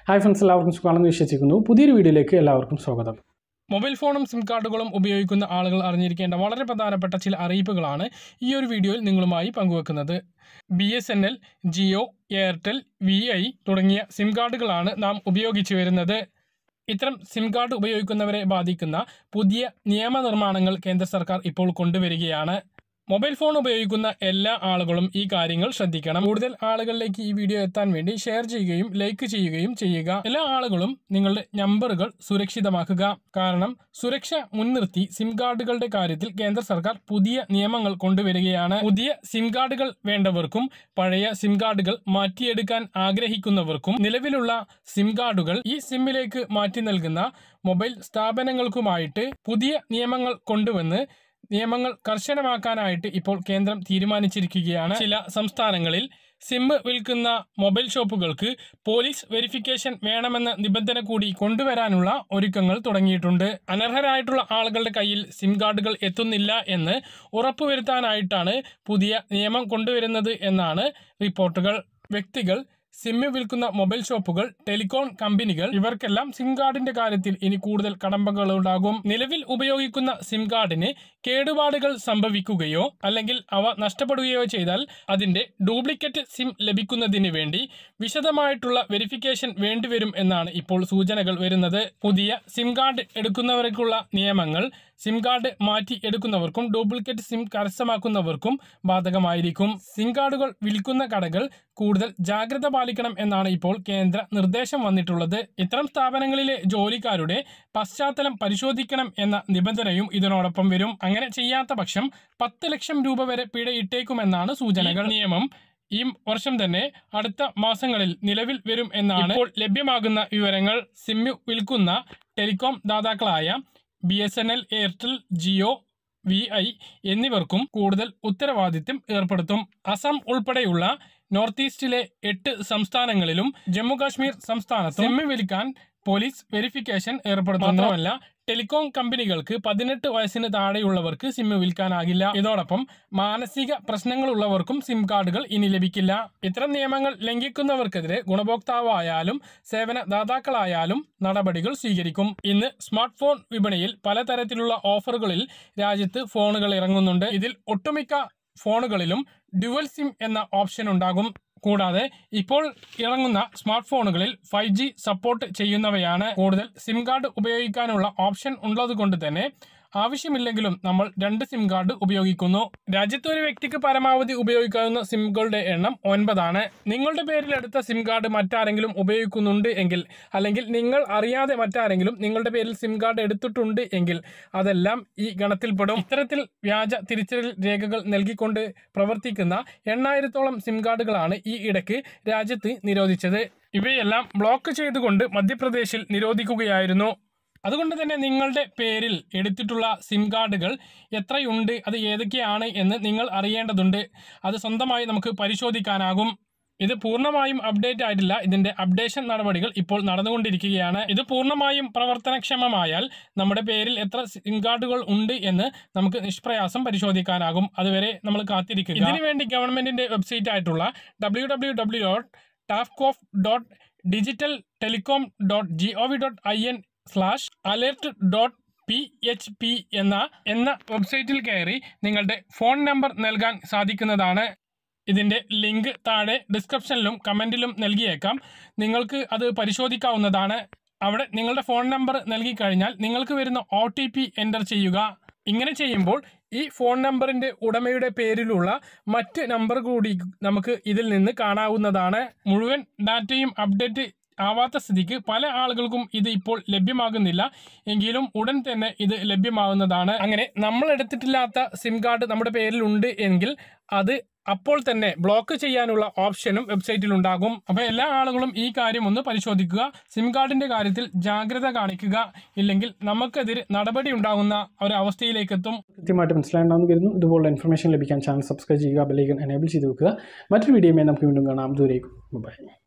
hi friends എല്ലാവർക്കും സുഖമാണെന്ന് വിശ്വസിക്കുന്നു പുതിയൊരു വീഡിയോയിലേക്ക് എല്ലാവർക്കും സ്വാഗതം മൊബൈൽ ഫോണും സിം കാർഡുകളും ഉപയോഗിക്കുന്ന ആളുകൾ അറിഞ്ഞിരിക്കേണ്ട വളരെ പ്രധാനപ്പെട്ട ചില അറിയിപ്പുകളാണ് ഈ ഒരു വീഡിയോയിൽ നിങ്ങളുമായി പങ്കുവെക്കുന്നത് B S N L Jio Airtel V I തുടങ്ങിയ സിം കാർഡുകളാണ് നാം ഉപയോഗിച്ചു വരുന്നത് ഇത്തരം സിം കാർഡ് ഉപയോഗിക്കുന്നവരെ ബാധിക്കുന്ന പുതിയ നിയമനിർമ്മാണങ്ങൾ കേന്ദ്ര സർക്കാർ ഇപ്പോൾ കൊണ്ടുവരികയാണ് മൊബൈൽ ഫോൺ ഉപയോഗിക്കുന്ന എല്ലാ ആളുകളും ഈ കാര്യങ്ങൾ ശ്രദ്ധിക്കണം കൂടുതൽ ആളുകളിലേക്ക് ഈ വീഡിയോ എത്താൻ വേണ്ടി ഷെയർ ചെയ്യുകയും ലൈക്ക് ചെയ്യുകയും ചെയ്യുക എല്ലാ ആളുകളും നിങ്ങളുടെ നമ്പറുകൾ സുരക്ഷിതമാക്കുക കാരണം സുരക്ഷ മുൻനിർത്തി സിം കാർഡുകളുടെ കാര്യത്തിൽ കേന്ദ്ര സർക്കാർ പുതിയ നിയമങ്ങൾ കൊണ്ടുവരികയാണ് പുതിയ സിം കാർഡുകൾ വേണ്ടവർക്കും പഴയ സിം കാർഡുകൾ മാറ്റിയെടുക്കാൻ ആഗ്രഹിക്കുന്നവർക്കും നിലവിലുള്ള സിം കാർഡുകൾ ഈ സിമ്മിലേക്ക് മാറ്റി നൽകുന്ന മൊബൈൽ സ്ഥാപനങ്ങൾക്കുമായിട്ട് പുതിയ നിയമങ്ങൾ കൊണ്ടുവന്ന് നിയമങ്ങൾ കർശനമാക്കാനായിട്ട് ഇപ്പോൾ കേന്ദ്രം തീരുമാനിച്ചിരിക്കുകയാണ് ചില സംസ്ഥാനങ്ങളിൽ സിമ്മ് വിൽക്കുന്ന മൊബൈൽ ഷോപ്പുകൾക്ക് പോലീസ് വെരിഫിക്കേഷൻ വേണമെന്ന നിബന്ധന കൂടി കൊണ്ടുവരാനുള്ള ഒരുക്കങ്ങൾ തുടങ്ങിയിട്ടുണ്ട് അനർഹരായിട്ടുള്ള ആളുകളുടെ കയ്യിൽ സിം കാർഡുകൾ എത്തുന്നില്ല എന്ന് ഉറപ്പുവരുത്താനായിട്ടാണ് പുതിയ നിയമം കൊണ്ടുവരുന്നത് എന്നാണ് റിപ്പോർട്ടുകൾ വ്യക്തികൾ സിമ്മ് വിൽക്കുന്ന മൊബൈൽ ഷോപ്പുകൾ ടെലികോം കമ്പനികൾ ഇവർക്കെല്ലാം സിം കാർഡിന്റെ കാര്യത്തിൽ ഇനി കൂടുതൽ കടമ്പകൾ ഉണ്ടാകും നിലവിൽ ഉപയോഗിക്കുന്ന സിം കാർഡിന് കേടുപാടുകൾ സംഭവിക്കുകയോ അല്ലെങ്കിൽ അവ നഷ്ടപ്പെടുകയോ ചെയ്താൽ അതിന്റെ ഡ്യൂപ്ലിക്കേറ്റ് സിം ലഭിക്കുന്നതിന് വേണ്ടി വിശദമായിട്ടുള്ള വെരിഫിക്കേഷൻ വേണ്ടിവരും എന്നാണ് ഇപ്പോൾ സൂചനകൾ വരുന്നത് പുതിയ സിം കാർഡ് എടുക്കുന്നവർക്കുള്ള നിയമങ്ങൾ സിം കാർഡ് മാറ്റി എടുക്കുന്നവർക്കും ഡ്യൂപ്ലിക്കേറ്റ് സിം കരസ്ഥമാക്കുന്നവർക്കും ബാധകമായിരിക്കും സിം കാർഡുകൾ വിൽക്കുന്ന കടകൾ കൂടുതൽ ജാഗ്രത പാലിക്കണം എന്നാണ് ഇപ്പോൾ കേന്ദ്ര നിർദ്ദേശം വന്നിട്ടുള്ളത് ഇത്തരം സ്ഥാപനങ്ങളിലെ ജോലിക്കാരുടെ പശ്ചാത്തലം പരിശോധിക്കണം എന്ന നിബന്ധനയും ഇതിനോടൊപ്പം വരും അങ്ങനെ ചെയ്യാത്ത പക്ഷം പത്ത് ലക്ഷം രൂപ വരെ പിഴ ഇട്ടേക്കുമെന്നാണ് സൂചനകൾ നിയമം ഈ വർഷം തന്നെ അടുത്ത മാസങ്ങളിൽ നിലവിൽ വരും എന്നാണ് ഇപ്പോൾ ലഭ്യമാകുന്ന വിവരങ്ങൾ സിമ്മ് വിൽക്കുന്ന ടെലികോം ദാതാക്കളായ B S N L Airtel Jio V I എന്നിവർക്കും കൂടുതൽ ഉത്തരവാദിത്യം ഏർപ്പെടുത്തും അസം ഉൾപ്പെടെയുള്ള നോർത്ത് ഈസ്റ്റിലെ എട്ട് സംസ്ഥാനങ്ങളിലും ജമ്മു കാശ്മീർ സംസ്ഥാനത്തും സിമ്മ് വിൽക്കാൻ പോലീസ് വെരിഫിക്കേഷൻ ഏർപ്പെടുത്തും മാത്രമല്ല ടെലികോം കമ്പനികൾക്ക് പതിനെട്ട് വയസ്സിന് താഴെയുള്ളവർക്ക് സിം വിൽക്കാനാകില്ല ഇതോടൊപ്പം മാനസിക പ്രശ്നങ്ങളുള്ളവർക്കും സിം കാർഡുകൾ ഇനി ലഭിക്കില്ല ഇത്തരം നിയമങ്ങൾ ലംഘിക്കുന്നവർക്കെതിരെ ഗുണഭോക്താവായാലും സേവന ദാതാക്കളായാലും നടപടികൾ സ്വീകരിക്കും ഇന്ന് സ്മാർട്ട് ഫോൺ വിപണിയിൽ പലതരത്തിലുള്ള ഓഫറുകളിൽ രാജ്യത്ത് ഫോണുകൾ ഇറങ്ങുന്നുണ്ട് ഇതിൽ ഒട്ടുമിക്ക ഫോണുകളിലും ഡ്യുവൽ സിം എന്ന ഓപ്ഷൻ ഉണ്ടാകും കൂടാതെ ഇപ്പോൾ ഇറങ്ങുന്ന സ്മാർട്ട് ഫോണുകളിൽ ഫൈവ് ജി സപ്പോർട്ട് ചെയ്യുന്നവയാണ് കൂടുതൽ സിം കാർഡ് ഉപയോഗിക്കാനുള്ള ഓപ്ഷൻ ഉള്ളതുകൊണ്ട് തന്നെ ആവശ്യമില്ലെങ്കിലും നമ്മൾ രണ്ട് സിം കാർഡ് ഉപയോഗിക്കുന്നു രാജ്യത്ത് ഒരു വ്യക്തിക്ക് പരമാവധി ഉപയോഗിക്കാവുന്ന സിമ്മുകളുടെ എണ്ണം ഒൻപതാണ് നിങ്ങളുടെ പേരിൽ എടുത്ത സിം കാർഡ് മറ്റാരെങ്കിലും ഉപയോഗിക്കുന്നുണ്ട് എങ്കിൽ അല്ലെങ്കിൽ നിങ്ങൾ അറിയാതെ മറ്റാരെങ്കിലും നിങ്ങളുടെ പേരിൽ സിം കാർഡ് എടുത്തിട്ടുണ്ട് എങ്കിൽ അതെല്ലാം ഈ ഗണത്തിൽപ്പെടും ഇത്തരത്തിൽ വ്യാജ തിരിച്ചറിയൽ രേഖകൾ നൽകിക്കൊണ്ട് പ്രവർത്തിക്കുന്ന എണ്ണായിരത്തോളം സിം കാർഡുകളാണ് ഈ ഇടയ്ക്ക് രാജ്യത്ത് നിരോധിച്ചത് ഇവയെല്ലാം ബ്ലോക്ക് ചെയ്തുകൊണ്ട് മധ്യപ്രദേശിൽ നിരോധിക്കുകയായിരുന്നു അതുകൊണ്ട് തന്നെ നിങ്ങളുടെ പേരിൽ എടുത്തിട്ടുള്ള സിം കാർഡുകൾ എത്രയുണ്ട് അത് ഏതൊക്കെയാണ് എന്ന് നിങ്ങൾ അറിയേണ്ടതുണ്ട് അത് സ്വന്തമായി നമുക്ക് പരിശോധിക്കാനാകും ഇത് പൂർണ്ണമായും അപ്ഡേറ്റ് ആയിട്ടില്ല ഇതിന്റെ അപ്ഡേഷൻ നടപടികൾ ഇപ്പോൾ നടന്നുകൊണ്ടിരിക്കുകയാണ് ഇത് പൂർണ്ണമായും പ്രവർത്തനക്ഷമമായാൽ നമ്മുടെ പേരിൽ എത്ര സിം കാർഡുകൾ ഉണ്ട് എന്ന് നമുക്ക് നിഷ്പ്രയാസം പരിശോധിക്കാനാകും അതുവരെ നമ്മൾ കാത്തിരിക്കുക ഇതിനുവേണ്ടി ഗവൺമെന്റിന്റെ വെബ്സൈറ്റ് ആയിട്ടുള്ള W W W dot tafcop dot digital telecom dot G O V dot I N slash alert dot P H P എന്ന എന്ന വെബ്സൈറ്റിൽ കയറി നിങ്ങളുടെ ഫോൺ നമ്പർ നൽകാൻ സാധിക്കുന്നതാണ് ഇതിൻ്റെ ലിങ്ക് താഴെ ഡിസ്ക്രിപ്ഷനിലും കമൻറ്റിലും നൽകിയേക്കാം നിങ്ങൾക്ക് അത് പരിശോധിക്കാവുന്നതാണ് അവിടെ നിങ്ങളുടെ ഫോൺ നമ്പർ നൽകി കഴിഞ്ഞാൽ നിങ്ങൾക്ക് വരുന്ന ഒ ടി പി എൻ്റർ ചെയ്യുക ഇങ്ങനെ ചെയ്യുമ്പോൾ ഈ ഫോൺ നമ്പറിൻ്റെ ഉടമയുടെ പേരിലുള്ള മറ്റ് നമ്പർ കൂടി നമുക്ക് ഇതിൽ നിന്ന് കാണാവുന്നതാണ് മുഴുവൻ ഡാറ്റയും അപ്ഡേറ്റ് ആവാത്ത സ്ഥിതിക്ക് പല ആളുകൾക്കും ഇത് ഇപ്പോൾ ലഭ്യമാകുന്നില്ല എങ്കിലും ഉടൻ തന്നെ ഇത് ലഭ്യമാകുന്നതാണ് അങ്ങനെ നമ്മൾ എടുത്തിട്ടില്ലാത്ത സിം കാർഡ് നമ്മുടെ പേരിലുണ്ട് എങ്കിൽ അത് അപ്പോൾ തന്നെ ബ്ലോക്ക് ചെയ്യാനുള്ള ഓപ്ഷനും വെബ്സൈറ്റിൽ ഉണ്ടാകും അപ്പോൾ എല്ലാ ആളുകളും ഈ കാര്യം ഒന്ന് പരിശോധിക്കുക സിം കാർഡിന്റെ കാര്യത്തിൽ ജാഗ്രത കാണിക്കുക ഇല്ലെങ്കിൽ നമുക്കെതിരെ നടപടി ഉണ്ടാകുന്ന ഒരവസ്ഥയിലേക്ക് എത്തും കൃത്യമായിട്ട് മനസ്സിലായിട്ടുണ്ടാകുന്ന കരുതുന്നു ഇതുപോലുള്ള ഇൻഫർമേഷൻ ലഭിക്കാൻ ചാനൽ സബ്സ്ക്രൈബ് ചെയ്യുക ബെല്ലൈക്കൺ എനേബിൾ ചെയ്ത് വെക്കുക മറ്റൊരു വീഡിയോയുമായി നമുക്ക് വീണ്ടും കാണാം ദൂരേക്കും ബൈ